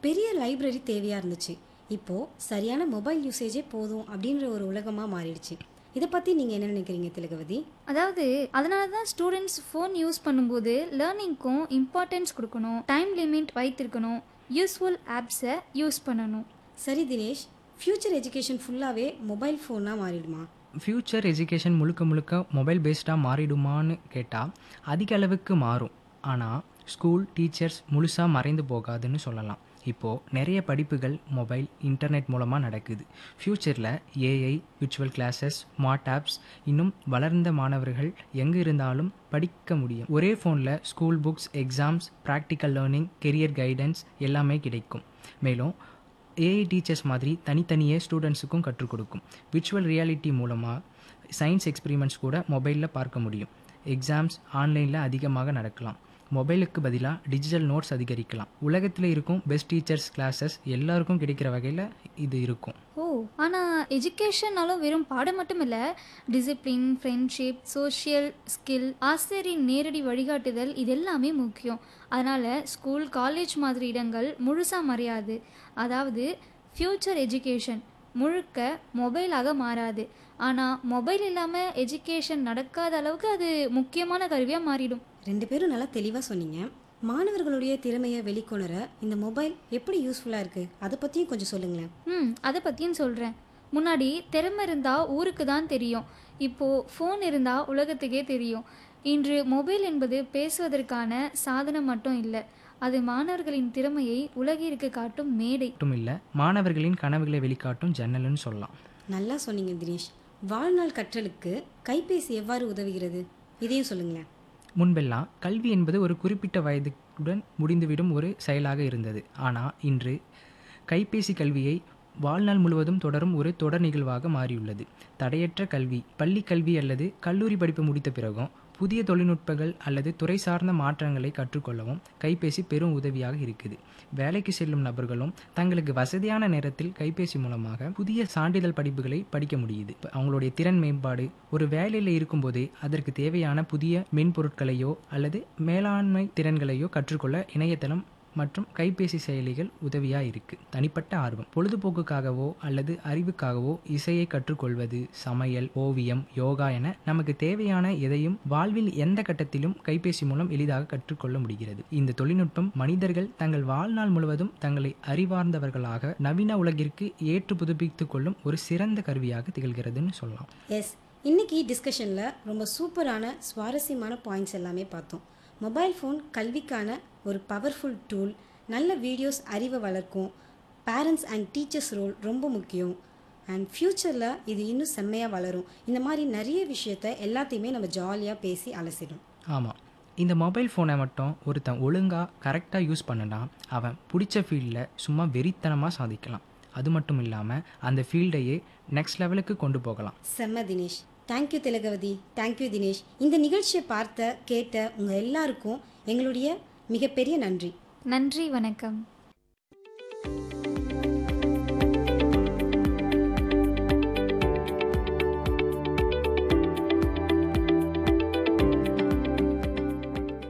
பெரிய லைப்ரரி தேவையாக இருந்துச்சு இப்போது சரியான மொபைல் யூசேஜே போதும் அப்படின்ற ஒரு உலகமாக மாறிடுச்சு இதை பற்றி நீங்கள் என்ன நினைக்கிறீங்க திலகவதி அதாவது அதனால தான் ஸ்டூடெண்ட்ஸ் ஃபோன் யூஸ் பண்ணும்போது லேர்னிங்க்கும் இம்பார்ட்டன்ஸ் கொடுக்கணும் டைம் லிமிட் வைத்திருக்கணும் யூஸ்ஃபுல் ஆப்ஸை யூஸ் பண்ணணும் சரி தினேஷ் ஃப்யூச்சர் எஜுகேஷன் ஃபுல்லாகவே மொபைல் ஃபோனாக மாறிடுமா ஃப்யூச்சர் எஜுகேஷன் முழுக்க முழுக்க மொபைல் பேஸ்டாக மாறிடுமான்னு கேட்டால் அதிக அளவுக்கு மாறும் ஆனால் ஸ்கூல் டீச்சர்ஸ் முழுசாக மறைந்து போகாதுன்னு சொல்லலாம் இப்போது நிறைய படிப்புகள் மொபைல் இன்டர்நெட் மூலமாக நடக்குது ஃப்யூச்சரில் AI virtual classes smart apps இன்னும் வளர்ந்த மாணவர்கள் எங்கே இருந்தாலும் படிக்க முடியும் ஒரே ஃபோனில் school books exams practical learning career guidance எல்லாமே கிடைக்கும் மேலும் ஏஐ டீச்சர்ஸ் மாதிரி தனித்தனியே ஸ்டூடெண்ட்ஸுக்கும் கற்றுக் கொடுக்கும் விர்ச்சுவல் ரியாலிட்டி மூலமாக சயின்ஸ் எக்ஸ்பிரிமெண்ட்ஸ் கூட மொபைலில் பார்க்க முடியும் எக்ஸாம்ஸ் ஆன்லைனில் அதிகமாக நடக்கலாம் மொபைலுக்கு பதிலாக டிஜிட்டல் நோட்ஸ் அதிகரிக்கலாம் உலகத்தில் இருக்கும் பெஸ்ட் டீச்சர்ஸ் கிளாஸஸ் எல்லாருக்கும் கிடைக்கிற வகையில் இது இருக்கும் ஓ ஆனால் எஜுகேஷன்னாலும் வெறும் பாடம் மட்டும் இல்லை டிசிப்ளின் ஃப்ரெண்ட்ஷிப் சோஷியல் ஸ்கில் ஆசிரியரின் நேரடி வழிகாட்டுதல் இது எல்லாமே முக்கியம் அதனால் ஸ்கூல் காலேஜ் மாதிரி இடங்கள் முழுசாக மறையாது அதாவது ஃப்யூச்சர் எஜுகேஷன் முழுக்க மொபைலாக மாறாது ஆனால் மொபைல் இல்லாமல் எஜுகேஷன் நடக்காத அளவுக்கு அது முக்கியமான கருவியாக மாறிடும் ரெண்டு பேரும் நல்லா தெளிவாக சொன்னீங்க மாணவர்களுடைய திறமையை வெளிக்கொணர இந்த மொபைல் எப்படி யூஸ்ஃபுல்லாக இருக்குது அதை பற்றியும் கொஞ்சம் சொல்லுங்களேன் ம் அதை பற்றியும் சொல்கிறேன் முன்னாடி திறமை இருந்தால் ஊருக்கு தான் தெரியும் இப்போது ஃபோன் இருந்தால் உலகத்துக்கே தெரியும் இன்று மொபைல் என்பது பேசுவதற்கான சாதனம் மட்டும் இல்லை அது மாணவர்களின் திறமையை உலகிற்கு காட்டும் மேடை மட்டும் இல்லை மாணவர்களின் கனவுகளை வெளிக்காட்டும் ஜன்னல்னு சொல்லலாம் நல்லா சொன்னீங்க தினேஷ் வாழ்நாள் கற்றலுக்கு கைபேசி எவ்வாறு உதவுகிறது இதையும் சொல்லுங்களேன் முன்பெல்லாம் கல்வி என்பது ஒரு குறிப்பிட்ட வயதுடன் முடிந்துவிடும் ஒரு செயலாக இருந்தது ஆனால் இன்று கைபேசி கல்வியை வாழ்நாள் முழுவதும் தொடரும் ஒரு தொடர் நிகழ்வாக மாறியுள்ளது தடையற்ற கல்வி பள்ளி கல்வி அல்லது கல்லூரி படிப்பு முடித்த பிறகும் புதிய தொழில்நுட்பங்கள் அல்லது துறை சார்ந்த மாற்றங்களை கற்றுக்கொள்ளவும் கைபேசி பெரும் உதவியாக இருக்குது வேலைக்கு செல்லும் நபர்களும் தங்களுக்கு வசதியான நேரத்தில் கைபேசி மூலமாக புதிய சான்றிதழ் படிப்புகளை படிக்க முடியுது இப்ப அவங்களுடைய திறன் மேம்பாடு ஒரு வேலையில் இருக்கும்போதே அதற்கு தேவையான புதிய மென்பொருட்களையோ அல்லது மேலாண்மை திறன்களையோ கற்றுக்கொள்ள இணையதளம் மற்றும் கைபேசி செயலிகள் உதவியாக இருக்குது தனிப்பட்ட ஆர்வம் பொழுதுபோக்குக்காகவோ அல்லது அறிவுக்காகவோ இசையை கற்றுக்கொள்வது சமையல் ஓவியம் யோகா என நமக்கு தேவையான எதையும் வாழ்வில் எந்த கட்டத்திலும் கைபேசி மூலம் எளிதாக கற்றுக்கொள்ள முடிகிறது இந்த தொழில்நுட்பம் மனிதர்கள் தங்கள் வாழ்நாள் முழுவதும் தங்களை அறிவார்ந்தவர்களாக நவீன உலகிற்கு ஏற்று புதுப்பித்துக் கொள்ளும் ஒரு சிறந்த கருவியாக திகழ்கிறதுன்னு சொல்லலாம் எஸ் இன்னைக்கு டிஸ்கஷனில் ரொம்ப சூப்பரான சுவாரஸ்யமான பாயிண்ட்ஸ் எல்லாமே பார்த்தோம் மொபைல் ஃபோன் கல்விக்கான ஒரு பவர்ஃபுல் டூல் நல்ல வீடியோஸ் அறிவை வளர்க்கும் பேரண்ட்ஸ் அண்ட் டீச்சர்ஸ் ரோல் ரொம்ப முக்கியம் அண்ட் ஃப்யூச்சரில் இது இன்னும் செம்மையாக வளரும் இந்த மாதிரி நிறைய விஷயத்த எல்லாத்தையுமே நம்ம ஜாலியாக பேசி அலசிடும் ஆமாம் இந்த மொபைல் ஃபோனை மட்டும் ஒருத்தன் ஒழுங்காக கரெக்டாக யூஸ் பண்ணனா அவன் பிடிச்ச ஃபீல்டில் சும்மா வெறித்தனமாக சாதிக்கலாம் அது மட்டும் இல்லாமல் அந்த ஃபீல்டையே நெக்ஸ்ட் லெவலுக்கு கொண்டு போகலாம் செம்ம தினேஷ் தேங்க்யூ திலகவதி தேங்க்யூ தினேஷ் இந்த நிகழ்ச்சியை பார்த்த கேட்ட உங்கள் எல்லாருக்கும் எங்களுடைய மிகப்பெரிய நன்றி நன்றி வணக்கம்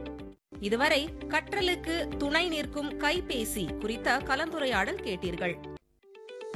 இதுவரை கற்றலுக்கு துணை நிற்கும் கைபேசி குறித்த கலந்துரையாடல் கேட்டீர்கள்